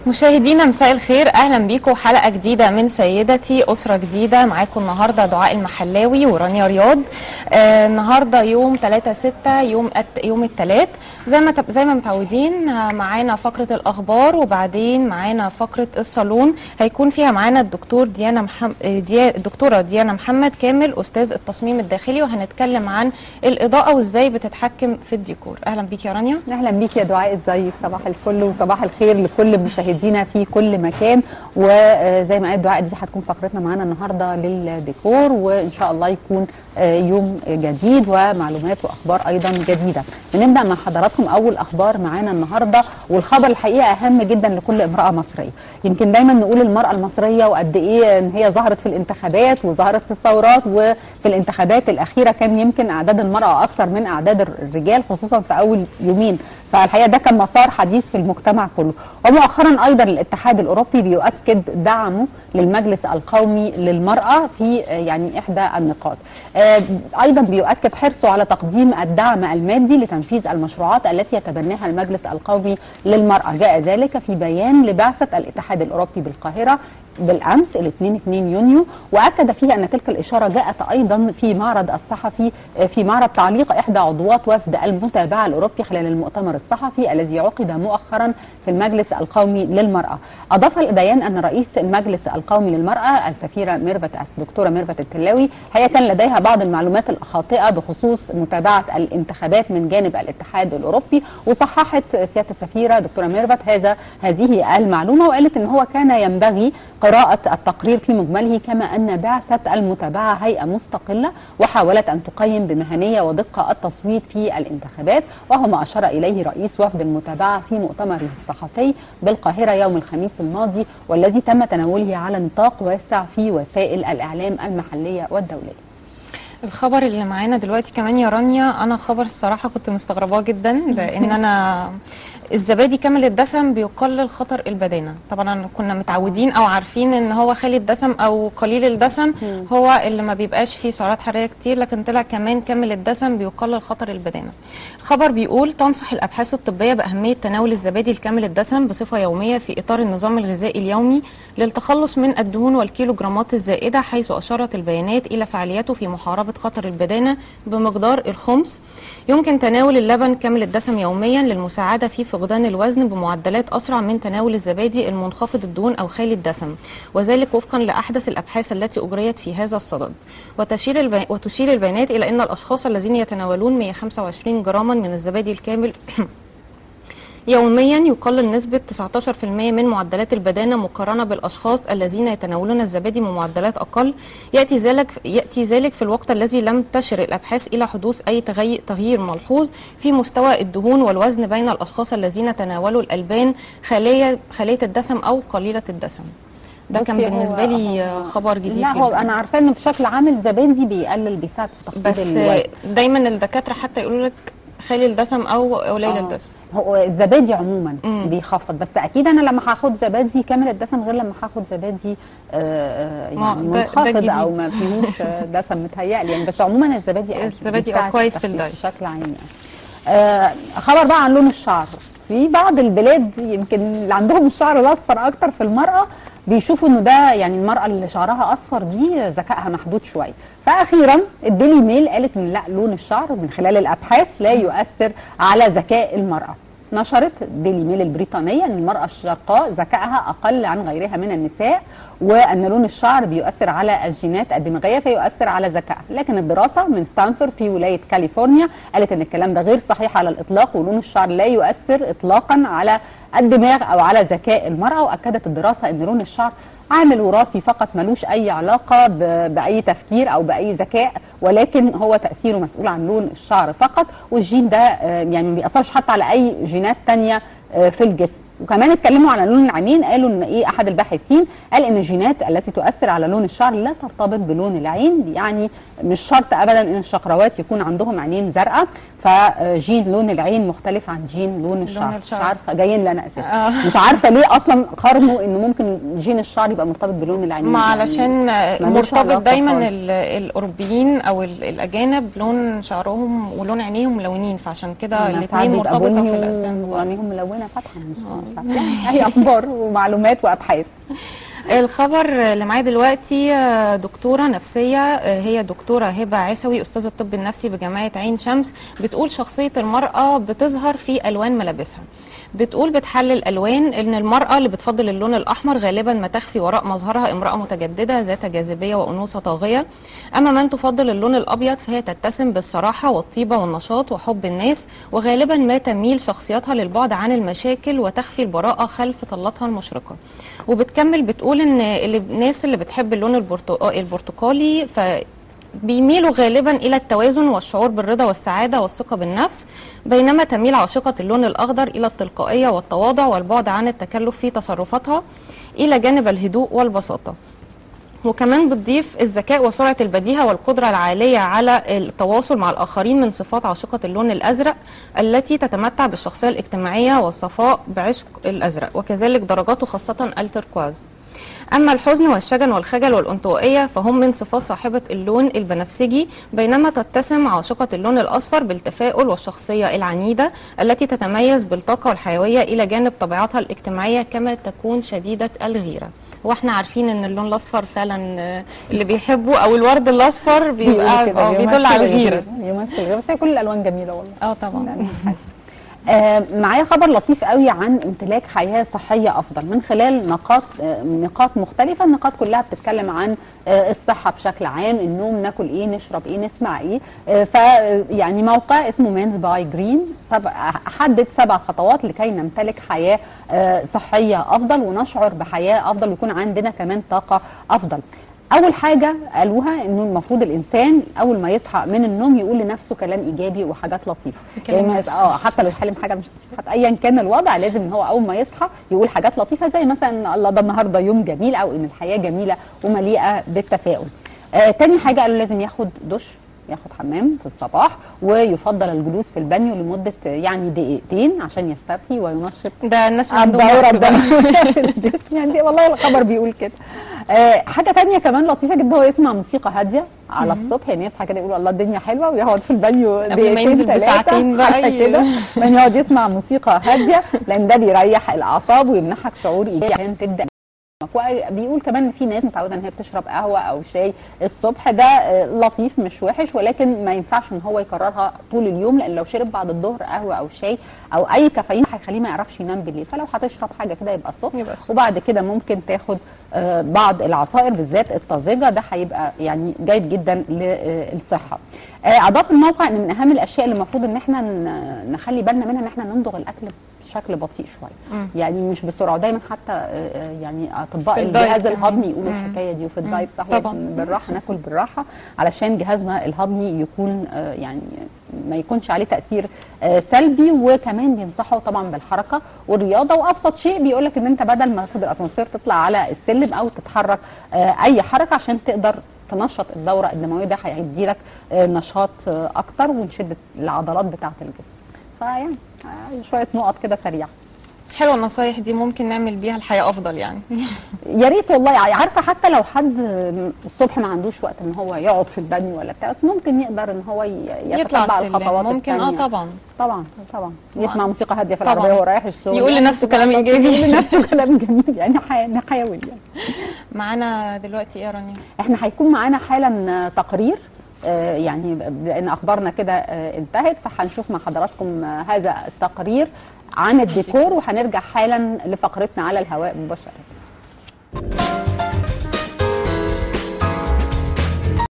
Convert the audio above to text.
مشاهدينا مساء الخير اهلا بيكم حلقه جديده من سيدتي اسره جديده معاكم النهارده دعاء المحلاوي ورانيا رياض آه النهارده يوم 3 6 يوم الت... يوم الثلاث زي ما تب... زي ما متعودين آه، معانا فقره الاخبار وبعدين معانا فقره الصالون هيكون فيها معانا الدكتور ديانا محم... آه، ديا... الدكتوره ديانا محمد كامل استاذ التصميم الداخلي وهنتكلم عن الاضاءه وازاي بتتحكم في الديكور اهلا بيك يا رانيا اهلا بيك يا دعاء ازيك صباح الفل وصباح الخير لكل مشاهدينا في كل مكان وزي ما قالت دعاء دي هتكون فقرتنا معانا النهارده للديكور وان شاء الله يكون آه، يوم جديد ومعلومات واخبار ايضا جديده بنبدا مع حضراتكم اول اخبار معانا النهارده والخبر الحقيقه اهم جدا لكل امراه مصريه يمكن دايما نقول المراه المصريه وقد ايه ان هي ظهرت في الانتخابات وظهرت في الثورات وفي الانتخابات الاخيره كان يمكن اعداد المراه اكثر من اعداد الرجال خصوصا في اول يومين فالحقيقه ده كان مسار حديث في المجتمع كله ومؤخرا ايضا الاتحاد الاوروبي بيؤكد دعمه للمجلس القومي للمراه في آه، يعني احدى النقاط آه، ايضا بيؤكد حرصه على تقديم الدعم المادي لتنفيذ المشروعات التي يتبناها المجلس القومي للمراه جاء ذلك في بيان لبعثه الاتحاد الاوروبي بالقاهره بالامس الاثنين 2 يونيو واكد فيه ان تلك الاشاره جاءت ايضا في معرض الصحفي في معرض تعليق احدى عضوات وفد المتابعه الاوروبي خلال المؤتمر الصحفي الذي عقد مؤخرا في المجلس القومي للمراه. اضاف البيان ان رئيس المجلس القومي للمراه السفيره ميرفت الدكتوره ميرفت التلاوي هي كان لديها بعض المعلومات الخاطئه بخصوص متابعه الانتخابات من جانب الاتحاد الاوروبي وصححت سياده السفيره دكتوره ميرفت هذا هذه المعلومه وقالت ان هو كان ينبغي قراءة التقرير في مجمله كما أن بعثة المتابعة هيئة مستقلة وحاولت أن تقيم بمهنية ودقة التصويت في الانتخابات وهو ما أشار إليه رئيس وفد المتابعة في مؤتمره الصحفي بالقاهرة يوم الخميس الماضي والذي تم تناوله على نطاق واسع في وسائل الإعلام المحلية والدولية الخبر اللي معانا دلوقتي كمان يا رانيا انا خبر الصراحه كنت مستغرباه جدا لان انا الزبادي كامل الدسم بيقلل خطر البدانه طبعا كنا متعودين او عارفين ان هو خالي الدسم او قليل الدسم هو اللي ما بيبقاش فيه سعرات حراريه كتير لكن طلع كمان كامل الدسم بيقلل خطر البدانه الخبر بيقول تنصح الابحاث الطبيه باهميه تناول الزبادي الكامل الدسم بصفه يوميه في اطار النظام الغذائي اليومي للتخلص من الدهون والكيلوغرامات الزائده حيث اشارت البيانات الى فعاليته في محاربه خطر البدانه بمقدار الخمس يمكن تناول اللبن كامل الدسم يوميا للمساعده في فقدان الوزن بمعدلات اسرع من تناول الزبادي المنخفض الدهون او خالي الدسم وذلك وفقا لاحدث الابحاث التي اجريت في هذا الصدد وتشير البي... وتشير البيانات الى ان الاشخاص الذين يتناولون 125 جراما من الزبادي الكامل يوميا يقلل نسبة 19% من معدلات البدانة مقارنة بالأشخاص الذين يتناولون الزبادي بمعدلات أقل يأتي ذلك يأتي ذلك في الوقت الذي لم تشر الأبحاث إلى حدوث أي تغي- تغيير ملحوظ في مستوى الدهون والوزن بين الأشخاص الذين تناولوا الألبان خالية خالية الدسم أو قليلة الدسم ده كان بصي، هو- بالنسبة لي هو- خبر جديد لا هو جدا انا عارفه انه بشكل عام الزبادي بيقلل بيساعد في تخفيض بس الوزن دايما الدكاترة حتى يقولوا لك خالي الدسم أو قليل آه. الدسم هو الزبادي عموما مم. بيخفض بس اكيد انا لما هاخد زبادي كامل الدسم غير لما هاخد زبادي آه، آه، ما يعني ده- ده منخفض جديد. او ما فيهوش آه، دسم متهيألي يعني بس عموما الزبادي الزبادي بيساعد اه كويس في التخفيف الدايت. بشكل عام يعني. آه، خبر بقى عن لون الشعر في بعض البلاد يمكن اللي عندهم الشعر الاصفر اكتر في المراه بيشوفوا انه ده يعني المراه اللي شعرها اصفر دي ذكائها محدود شويه فاخيرا الديلي ميل قالت ان لا لون الشعر من خلال الابحاث لا يؤثر على ذكاء المراه نشرت ديلي ميل البريطانية أن المرأة الشرقاء ذكائها أقل عن غيرها من النساء وأن لون الشعر بيؤثر على الجينات الدماغية فيؤثر على ذكائها لكن الدراسة من ستانفورد في ولاية كاليفورنيا قالت أن الكلام ده غير صحيح على الإطلاق ولون الشعر لا يؤثر إطلاقا على الدماغ أو على ذكاء المرأة وأكدت الدراسة أن لون الشعر عامل وراثي فقط ملوش اي علاقه ب- باي تفكير او باي ذكاء ولكن هو تاثيره مسؤول عن لون الشعر فقط والجين ده آه، يعني ما بيأثرش حتى على اي جينات تانية آه، في الجسم وكمان اتكلموا على لون العينين قالوا ان ايه احد الباحثين قال ان الجينات التي تؤثر على لون الشعر لا ترتبط بلون العين يعني مش شرط ابدا ان الشقراوات يكون عندهم عينين زرقاء فجين لون العين مختلف عن جين لون الشعر, مش الشعر. عارفه جايين لنا اساسا آه. مش عارفه ليه اصلا قارنوا ان ممكن جين الشعر يبقى مرتبط بلون العينين ما يعني علشان ملوش مرتبط علاقة دايما خالص. ال- الاوروبيين او ال- الاجانب لون شعرهم ولون عينيهم ملونين فعشان كده أنا ساعات الاثنين بيبقى مرتبطه بني في الاذهان وعينيهم ملونه فاتحه مش آه. عارفة. يعني هي اخبار ومعلومات وابحاث الخبر اللي معايا دلوقتي آه، دكتورة نفسية آه، هي دكتورة هبة عيسوي أستاذ الطب النفسي بجامعة عين شمس بتقول شخصية المرأة بتظهر في ألوان ملابسها بتقول بتحلل ألوان إن المرأة اللي بتفضل اللون الأحمر غالبا ما تخفي وراء مظهرها امرأة متجددة ذات جاذبية وأنوثة طاغية أما من تفضل اللون الأبيض فهي تتسم بالصراحة والطيبة والنشاط وحب الناس وغالبا ما تميل شخصيتها للبعد عن المشاكل وتخفي البراءة خلف طلتها المشرقة وبتكمل بتقول ان اللي- الناس اللي بتحب اللون البرتق- البرتقالي ف بيميلوا غالبا الى التوازن والشعور بالرضا والسعاده والثقه بالنفس بينما تميل عاشقه اللون الاخضر الى التلقائيه والتواضع والبعد عن التكلف في تصرفاتها الى جانب الهدوء والبساطه وكمان بتضيف الذكاء وسرعة البديهة والقدرة العالية على التواصل مع الآخرين من صفات عاشقة اللون الأزرق التي تتمتع بالشخصية الاجتماعية والصفاء بعشق الأزرق وكذلك درجاته خاصة التركواز أما الحزن والشجن والخجل والأنطوائية فهم من صفات صاحبة اللون البنفسجي بينما تتسم عاشقة اللون الأصفر بالتفاؤل والشخصية العنيدة التي تتميز بالطاقة والحيوية إلى جانب طبيعتها الاجتماعية كما تكون شديدة الغيرة واحنا عارفين ان اللون الاصفر فعلا آه، اللي بيحبه او الورد الاصفر بيبقى بيقولوا آه، كده، بيدل على الغيره يمثل الغيره بس هي كل الالوان جميله والله اه طبعا يعني حاجة. آه، معايا خبر لطيف قوي عن امتلاك حياه صحيه افضل من خلال نقاط آه، نقاط مختلفه النقاط كلها بتتكلم عن آه، الصحه بشكل عام النوم ناكل ايه نشرب ايه نسمع ايه آه، ف يعني موقع اسمه مينز باي جرين حدد سبع خطوات لكي نمتلك حياه آه، صحيه افضل ونشعر بحياه افضل ويكون عندنا كمان طاقه افضل اول حاجه قالوها انه المفروض الانسان اول ما يصحى من النوم يقول لنفسه كلام ايجابي وحاجات لطيفه يكلم يعني ما- نفسه. اه حتى لو اتكلم حاجه مش لطيفه حتى ايا كان الوضع لازم ان هو اول ما يصحى يقول حاجات لطيفه زي مثلا الله ده النهارده يوم جميل او ان الحياه جميله ومليئه بالتفاؤل آه تاني حاجه قالوا لازم ياخد دش ياخد حمام في الصباح ويفضل الجلوس في البانيو لمده يعني دقيقتين عشان يسترخي وينشط ده الناس اللي عندهم الدورة وقت بقى. الدموية في الجسم يعني دي والله الخبر بيقول كده آه حاجة تانية كمان لطيفة جدا هو يسمع موسيقى هادية على الصبح يعني يصحى كده يقول الله الدنيا حلوة ويقعد في البانيو قبل ما دقيقتين ينزل تلاتة، بساعتين بقى حاجة ي- كده يعني يقعد يسمع موسيقى هادية لأن ده بيريح الأعصاب ويمنحك شعور إيجابي عشان تبدأ وبيقول كمان ان في ناس متعوده ان هي بتشرب قهوه او شاي الصبح ده آه، لطيف مش وحش ولكن ما ينفعش ان هو يكررها طول اليوم لان لو شرب بعد الظهر قهوه او شاي او اي كافيين هيخليه ما يعرفش ينام بالليل فلو هتشرب حاجه كده يبقى الصبح يبقى الصبح. وبعد كده ممكن تاخد آه، بعض العصائر بالذات الطازجه ده هيبقى يعني جيد جدا للصحه آه، اضاف الموقع ان من اهم الاشياء اللي المفروض ان احنا ن- نخلي بالنا منها ان احنا نمضغ الاكل بشكل بطيء شويه مم. يعني مش بسرعه ودايما حتى آه، آه، يعني اطباء في الدايت الجهاز كمان. الهضمي يقولوا مم. الحكايه دي وفي مم. الدايت صح طبعاً. يعني بالراحه ناكل بالراحه علشان جهازنا الهضمي يكون آه، يعني ما يكونش عليه تاثير آه، سلبي وكمان بينصحوا طبعا بالحركه والرياضه وابسط شيء بيقول لك ان انت بدل ما تاخد الاسانسير تطلع على السلم او تتحرك آه، اي حركه عشان تقدر تنشط الدوره الدمويه ده هيدي لك آه، نشاط آه، اكتر ونشد العضلات بتاعه الجسم فيعني آه، شويه نقط كده سريعه حلوه النصايح دي ممكن نعمل بيها الحياه افضل يعني يا ريت والله يعني عارفه حتى لو حد الصبح ما عندوش وقت ان هو يقعد في البانيو ولا بتاع بس ممكن يقدر ان هو ي- يطلع يتتبع السلم الخطوات ممكن اه التانية. طبعا طبعا طبعا طبعاً. يسمع موسيقى هاديه في طبعاً. العربيه وهو رايح الشغل يقول يعني لنفسه كلام يقول إيجابي. لنفسه كلام جميل يعني ح- نحاول يعني معانا دلوقتي ايه يا رانيا احنا هيكون معانا حالا تقرير آه، يعني لان اخبارنا كده آه، انتهت فهنشوف مع حضراتكم آه، هذا التقرير عن الديكور وهنرجع حالا لفقرتنا على الهواء مباشره